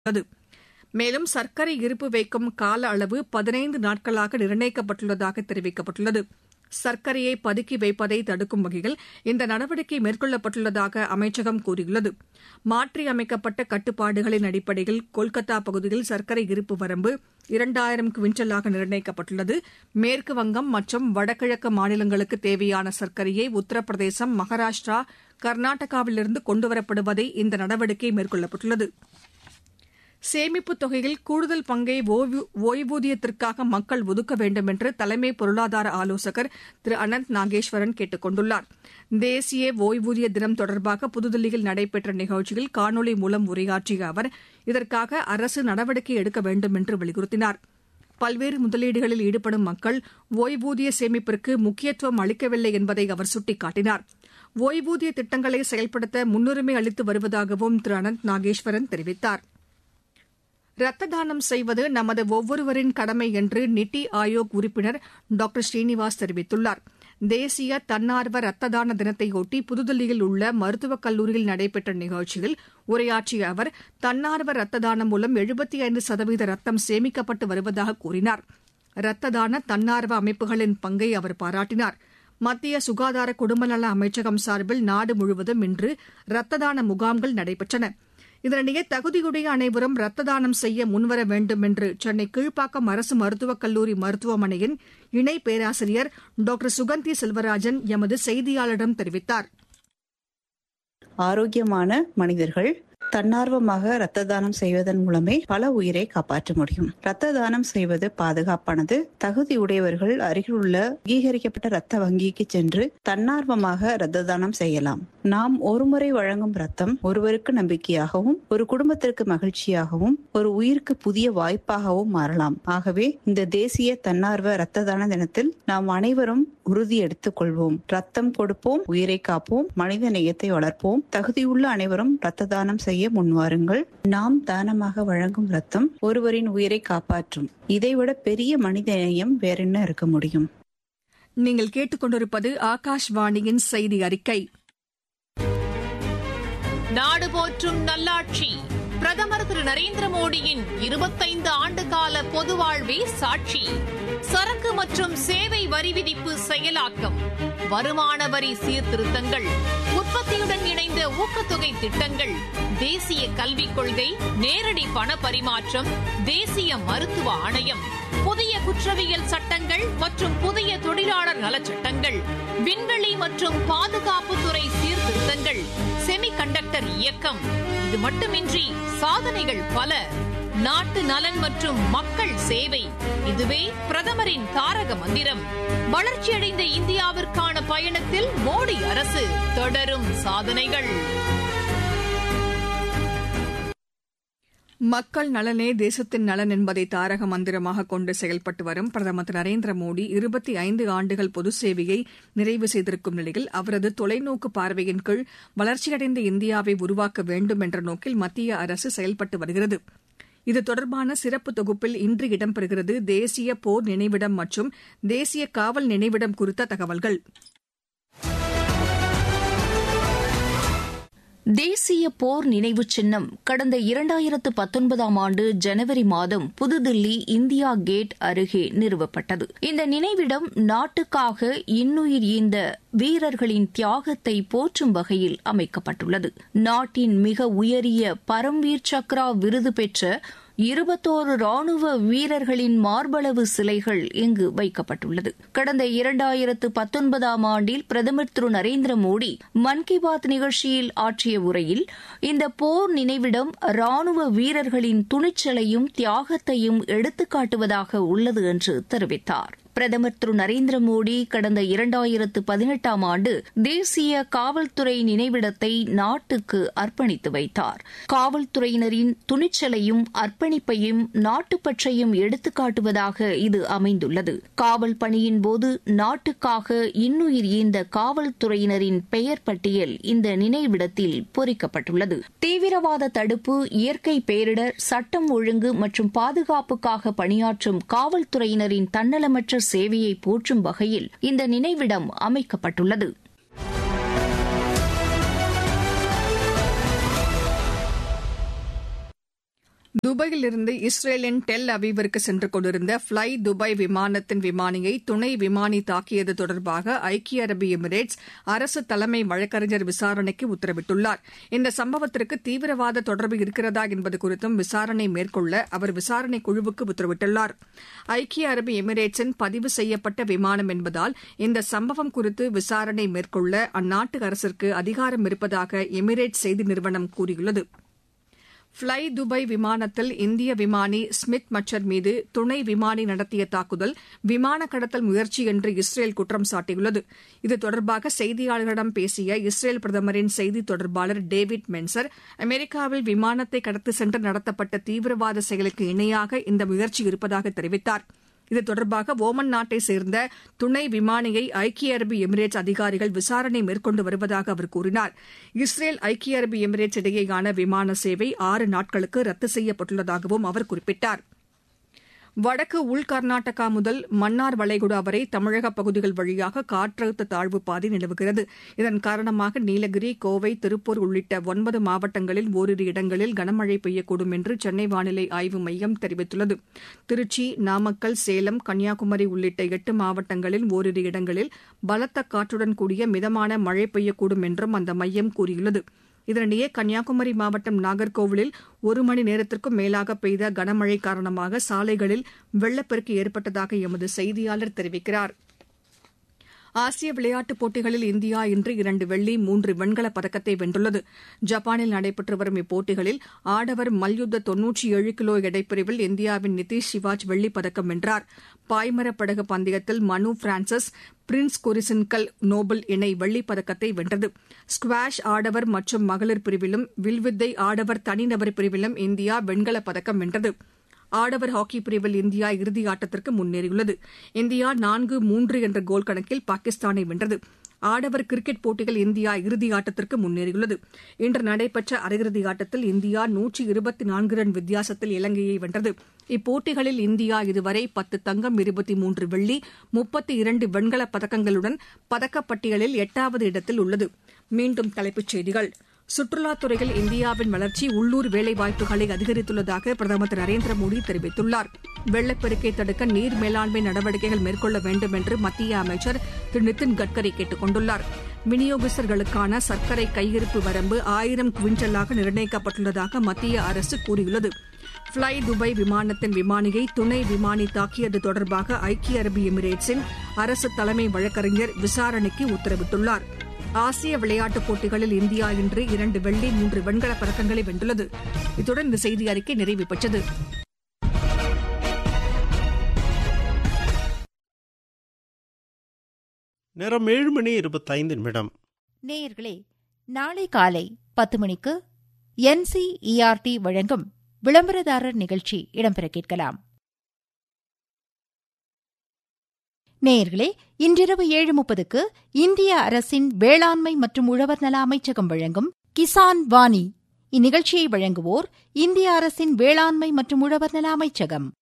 உள்ளது மேலும் சர்க்கரை இருப்பு வைக்கும் கால அளவு பதினைந்து நாட்களாக நிர்ணயிக்கப்பட்டுள்ளதாக தெரிவிக்கப்பட்டுள்ளது சர்க்கரையை பதுக்கி வைப்பதை தடுக்கும் வகையில் இந்த நடவடிக்கை மேற்கொள்ளப்பட்டுள்ளதாக அமைச்சகம் கூறியுள்ளது மாற்றியமைக்கப்பட்ட கட்டுப்பாடுகளின் அடிப்படையில் கொல்கத்தா பகுதியில் சர்க்கரை இருப்பு வரம்பு இரண்டாயிரம் குவிண்டலாக நிர்ணயிக்கப்பட்டுள்ளது மேற்கு வங்கம் மற்றும் வடகிழக்கு மாநிலங்களுக்கு தேவையான சர்க்கரையை உத்தரப்பிரதேசம் மகாராஷ்டிரா கர்நாடகாவிலிருந்து கொண்டுவரப்படுவதை இந்த நடவடிக்கை மேற்கொள்ளப்பட்டுள்ளது சேமிப்புத் தொகையில் கூடுதல் பங்கை ஓய்வூதியத்திற்காக மக்கள் ஒதுக்க வேண்டும் என்று தலைமை பொருளாதார ஆலோசகர் திரு அனந்த் நாகேஸ்வரன் கேட்டுக் கொண்டுள்ளார் தேசிய ஓய்வூதிய தினம் தொடர்பாக புதுதில்லியில் நடைபெற்ற நிகழ்ச்சியில் காணொலி மூலம் உரையாற்றிய அவர் இதற்காக அரசு நடவடிக்கை எடுக்க வேண்டும் என்று வலியுறுத்தினார் பல்வேறு முதலீடுகளில் ஈடுபடும் மக்கள் ஓய்வூதிய சேமிப்பிற்கு முக்கியத்துவம் அளிக்கவில்லை என்பதை அவர் சுட்டிக்காட்டினார் ஓய்வூதிய திட்டங்களை செயல்படுத்த முன்னுரிமை அளித்து வருவதாகவும் திரு அனந்த் நாகேஸ்வரன் தெரிவித்தார் ரத்த தானம் செய்வது நமது ஒவ்வொருவரின் கடமை என்று நித்தி ஆயோக் உறுப்பினர் டாக்டர் ஸ்ரீனிவாஸ் தெரிவித்துள்ளார் தேசிய தன்னார்வ ரத்த தான தினத்தையொட்டி புதுதில்லியில் உள்ள மருத்துவக் கல்லூரியில் நடைபெற்ற நிகழ்ச்சியில் உரையாற்றிய அவர் தன்னார்வ ரத்த தானம் மூலம் எழுபத்தி ஐந்து சதவீத ரத்தம் சேமிக்கப்பட்டு வருவதாக கூறினார் ரத்த தான தன்னார்வ அமைப்புகளின் பங்கை அவர் பாராட்டினார் மத்திய சுகாதார குடும்பநல அமைச்சகம் சார்பில் நாடு முழுவதும் இன்று ரத்த தான முகாம்கள் நடைபெற்றன இதனிடையே தகுதியுடைய அனைவரும் ரத்த தானம் செய்ய முன்வர வேண்டும் என்று சென்னை கீழ்ப்பாக்கம் அரசு மருத்துவக் கல்லூரி மருத்துவமனையின் இணை பேராசிரியர் டாக்டர் சுகந்தி செல்வராஜன் எமது செய்தியாளரிடம் தெரிவித்தார் ஆரோக்கியமான மனிதர்கள் தன்னார்வமாக இரத்த தானம் செய்வதன் மூலமே பல உயிரை காப்பாற்ற முடியும் இரத்த தானம் செய்வது பாதுகாப்பானது தகுதி உடையவர்கள் அருகில் உள்ள அங்கீகரிக்கப்பட்ட இரத்த வங்கிக்கு சென்று தன்னார்வமாக இரத்த தானம் செய்யலாம் நாம் ஒருமுறை வழங்கும் ரத்தம் ஒருவருக்கு நம்பிக்கையாகவும் ஒரு குடும்பத்திற்கு மகிழ்ச்சியாகவும் ஒரு உயிருக்கு புதிய வாய்ப்பாகவும் மாறலாம் ஆகவே இந்த தேசிய தன்னார்வ இரத்த தான தினத்தில் நாம் அனைவரும் உறுதி எடுத்துக் கொள்வோம் ரத்தம் கொடுப்போம் உயிரை காப்போம் மனித நேயத்தை வளர்ப்போம் தகுதியுள்ள அனைவரும் இரத்த தானம் செய்ய முன்வாருங்கள் நாம் தானமாக வழங்கும் ரத்தம் ஒருவரின் உயிரை காப்பாற்றும் இதைவிட பெரிய மனித நேயம் வேறென்ன இருக்க முடியும் நீங்கள் கேட்டுக்கொண்டிருப்பது ஆகாஷ்வாணியின் செய்தி அறிக்கை நாடு போற்றும் நல்லாட்சி பிரதமர் திரு நரேந்திர மோடியின் இருபத்தைந்து ஆண்டு கால பொது வாழ்வே சாட்சி சரக்கு மற்றும் சேவை வரி விதிப்பு செயலாக்கம் வருமான வரி சீர்திருத்தங்கள் உற்பத்தியுடன் இணைந்த ஊக்கத்தொகை திட்டங்கள் தேசிய கல்விக் கொள்கை நேரடி பண பரிமாற்றம் தேசிய மருத்துவ ஆணையம் புதிய குற்றவியல் சட்டங்கள் மற்றும் புதிய தொழிலாளர் நலச்சட்டங்கள் விண்வெளி மற்றும் பாதுகாப்புத்துறை சீர்திருத்தங்கள் செமி கண்டக்டர் இயக்கம் இது மட்டுமின்றி சாதனைகள் பல நாட்டு நலன் மற்றும் மக்கள் சேவை இதுவே பிரதமரின் தாரக மந்திரம் வளர்ச்சியடைந்த இந்தியாவிற்கான பயணத்தில் மோடி அரசு தொடரும் சாதனைகள் மக்கள் நலனே தேசத்தின் நலன் என்பதை தாரக மந்திரமாக கொண்டு செயல்பட்டு வரும் பிரதமர் திரு நரேந்திர மோடி இருபத்தி ஐந்து ஆண்டுகள் பொது சேவையை நிறைவு செய்திருக்கும் நிலையில் அவரது தொலைநோக்கு பார்வையின் கீழ் வளர்ச்சியடைந்த இந்தியாவை உருவாக்க வேண்டும் என்ற நோக்கில் மத்திய அரசு செயல்பட்டு வருகிறது இது தொடர்பான சிறப்பு தொகுப்பில் இன்று இடம்பெறுகிறது தேசிய போர் நினைவிடம் மற்றும் தேசிய காவல் நினைவிடம் குறித்த தகவல்கள் தேசிய போர் நினைவு சின்னம் கடந்த இரண்டாயிரத்து பத்தொன்பதாம் ஆண்டு ஜனவரி மாதம் புதுதில்லி இந்தியா கேட் அருகே நிறுவப்பட்டது இந்த நினைவிடம் நாட்டுக்காக இன்னுயிர் ஈந்த வீரர்களின் தியாகத்தை போற்றும் வகையில் அமைக்கப்பட்டுள்ளது நாட்டின் மிக உயரிய பரம்வீர் சக்ரா விருது பெற்ற இருபத்தோரு ராணுவ வீரர்களின் மார்பளவு சிலைகள் இங்கு வைக்கப்பட்டுள்ளது கடந்த இரண்டாயிரத்து பத்தொன்பதாம் ஆண்டில் பிரதமர் திரு நரேந்திர மோடி மன் கி பாத் நிகழ்ச்சியில் ஆற்றிய உரையில் இந்த போர் நினைவிடம் ராணுவ வீரர்களின் துணிச்சலையும் தியாகத்தையும் எடுத்துக்காட்டுவதாக உள்ளது என்று தெரிவித்தார் பிரதமர் திரு நரேந்திர மோடி கடந்த இரண்டாயிரத்து பதினெட்டாம் ஆண்டு தேசிய காவல்துறை நினைவிடத்தை நாட்டுக்கு அர்ப்பணித்து வைத்தார் காவல்துறையினரின் துணிச்சலையும் அர்ப்பணிப்பையும் நாட்டுப்பற்றையும் எடுத்துக்காட்டுவதாக இது அமைந்துள்ளது காவல் பணியின் போது நாட்டுக்காக இன்னுயிர் ஈந்த காவல்துறையினரின் பெயர் பட்டியல் இந்த நினைவிடத்தில் பொறிக்கப்பட்டுள்ளது தீவிரவாத தடுப்பு இயற்கை பேரிடர் சட்டம் ஒழுங்கு மற்றும் பாதுகாப்புக்காக பணியாற்றும் காவல்துறையினரின் தன்னலமற்ற சேவையை போற்றும் வகையில் இந்த நினைவிடம் அமைக்கப்பட்டுள்ளது துபாயிலிருந்து இஸ்ரேலின் டெல் அவீவிற்கு சென்று கொண்டிருந்த ஃப்ளை துபாய் விமானத்தின் விமானியை துணை விமானி தாக்கியது தொடர்பாக ஐக்கிய அரபு எமிரேட்ஸ் அரசு தலைமை வழக்கறிஞர் விசாரணைக்கு உத்தரவிட்டுள்ளார் இந்த சம்பவத்திற்கு தீவிரவாத தொடர்பு இருக்கிறதா என்பது குறித்தும் விசாரணை மேற்கொள்ள அவர் விசாரணை குழுவுக்கு உத்தரவிட்டுள்ளார் ஐக்கிய அரபு எமிரேட்ஸின் பதிவு செய்யப்பட்ட விமானம் என்பதால் இந்த சம்பவம் குறித்து விசாரணை மேற்கொள்ள அந்நாட்டு அரசிற்கு அதிகாரம் இருப்பதாக எமிரேட்ஸ் செய்தி நிறுவனம் கூறியுள்ளது ஃப்ளை துபாய் விமானத்தில் இந்திய விமானி ஸ்மித் மச்சர் மீது துணை விமானி நடத்திய தாக்குதல் விமான கடத்தல் முயற்சி என்று இஸ்ரேல் குற்றம் சாட்டியுள்ளது இது தொடர்பாக செய்தியாளர்களிடம் பேசிய இஸ்ரேல் பிரதமரின் செய்தி தொடர்பாளர் டேவிட் மென்சர் அமெரிக்காவில் விமானத்தை கடத்தி சென்று நடத்தப்பட்ட தீவிரவாத செயலுக்கு இணையாக இந்த முயற்சி இருப்பதாக தெரிவித்தார் இது தொடர்பாக ஓமன் நாட்டை சேர்ந்த துணை விமானியை ஐக்கிய அரபு எமிரேட்ஸ் அதிகாரிகள் விசாரணை மேற்கொண்டு வருவதாக அவர் கூறினார் இஸ்ரேல் ஐக்கிய அரபு எமிரேட்ஸ் இடையேயான விமான சேவை ஆறு நாட்களுக்கு ரத்து செய்யப்பட்டுள்ளதாகவும் அவர் குறிப்பிட்டார் வடக்கு உள் கர்நாடகா முதல் மன்னார் வளைகுடா வரை தமிழக பகுதிகள் வழியாக காற்றழுத்த தாழ்வு பாதை நிலவுகிறது இதன் காரணமாக நீலகிரி கோவை திருப்பூர் உள்ளிட்ட ஒன்பது மாவட்டங்களில் ஓரிரு இடங்களில் கனமழை பெய்யக்கூடும் என்று சென்னை வானிலை ஆய்வு மையம் தெரிவித்துள்ளது திருச்சி நாமக்கல் சேலம் கன்னியாகுமரி உள்ளிட்ட எட்டு மாவட்டங்களில் ஓரிரு இடங்களில் பலத்த காற்றுடன் கூடிய மிதமான மழை பெய்யக்கூடும் என்றும் அந்த மையம் கூறியுள்ளது இதனிடையே கன்னியாகுமரி மாவட்டம் நாகர்கோவிலில் ஒரு மணி நேரத்திற்கும் மேலாக பெய்த கனமழை காரணமாக சாலைகளில் வெள்ளப்பெருக்கு ஏற்பட்டதாக எமது செய்தியாளர் தெரிவிக்கிறார் ஆசிய விளையாட்டுப் போட்டிகளில் இந்தியா இன்று இரண்டு வெள்ளி மூன்று வெண்கலப் பதக்கத்தை வென்றுள்ளது ஜப்பானில் நடைபெற்று வரும் இப்போட்டிகளில் ஆடவர் மல்யுத்த தொன்னூற்றி ஏழு கிலோ எடைப்பிரிவில் இந்தியாவின் நிதிஷ் சிவாஜ் வெள்ளிப் பதக்கம் வென்றார் பாய்மரப் படகு பந்தயத்தில் மனு பிரான்சிஸ் பிரின்ஸ் குரிசின்கல் நோபல் இணை வெள்ளிப் பதக்கத்தை வென்றது ஸ்குவாஷ் ஆடவர் மற்றும் மகளிர் பிரிவிலும் வில்வித்தை ஆடவர் தனிநபர் பிரிவிலும் இந்தியா வெண்கலப் பதக்கம் வென்றது ஆடவர் ஹாக்கி பிரிவில் இந்தியா இறுதி ஆட்டத்திற்கு முன்னேறியுள்ளது இந்தியா நான்கு மூன்று என்ற கோல் கணக்கில் பாகிஸ்தானை வென்றது ஆடவர் கிரிக்கெட் போட்டியில் இந்தியா இறுதி ஆட்டத்திற்கு முன்னேறியுள்ளது இன்று நடைபெற்ற அரையிறுதி ஆட்டத்தில் இந்தியா நூற்றி இருபத்தி நான்கு ரன் வித்தியாசத்தில் இலங்கையை வென்றது இப்போட்டிகளில் இந்தியா இதுவரை பத்து தங்கம் இருபத்தி மூன்று வெள்ளி முப்பத்தி இரண்டு வெண்கலப் பதக்கங்களுடன் பதக்கப்பட்டியலில் எட்டாவது இடத்தில் உள்ளது மீண்டும் தலைப்புச் செய்திகள் சுற்றுலாத் துறையில் இந்தியாவின் வளர்ச்சி உள்ளூர் வேலைவாய்ப்புகளை அதிகரித்துள்ளதாக பிரதமர் திரு நரேந்திர மோடி தெரிவித்துள்ளார் வெள்ளப்பெருக்கை தடுக்க நீர் மேலாண்மை நடவடிக்கைகள் மேற்கொள்ள வேண்டும் என்று மத்திய அமைச்சர் திரு நிதின் கட்கரி கேட்டுக் கொண்டுள்ளார் விநியோகஸ்தர்களுக்கான சர்க்கரை கையிருப்பு வரம்பு ஆயிரம் குவிண்டலாக நிர்ணயிக்கப்பட்டுள்ளதாக மத்திய அரசு கூறியுள்ளது ஃப்ளை துபாய் விமானத்தின் விமானியை துணை விமானி தாக்கியது தொடர்பாக ஐக்கிய அரபு எமிரேட்ஸின் அரசு தலைமை வழக்கறிஞர் விசாரணைக்கு உத்தரவிட்டுள்ளார் ஆசிய விளையாட்டுப் போட்டிகளில் இந்தியா இன்று இரண்டு வெள்ளி மூன்று வெண்கலப் பதக்கங்களை வென்றுள்ளது இத்துடன் இந்த செய்தி அறிக்கை நிறைவு பெற்றது நேரம் ஏழு மணி இருபத்தைந்து நிமிடம் நேயர்களே நாளை காலை பத்து மணிக்கு என்சிஇஆர்டி வழங்கும் விளம்பரதாரர் நிகழ்ச்சி இடம்பெற கேட்கலாம் நேயர்களே இன்றிரவு ஏழு முப்பதுக்கு இந்திய அரசின் வேளாண்மை மற்றும் உழவர் நல அமைச்சகம் வழங்கும் கிசான் வாணி இந்நிகழ்ச்சியை வழங்குவோர் இந்திய அரசின் வேளாண்மை மற்றும் உழவர் நல அமைச்சகம்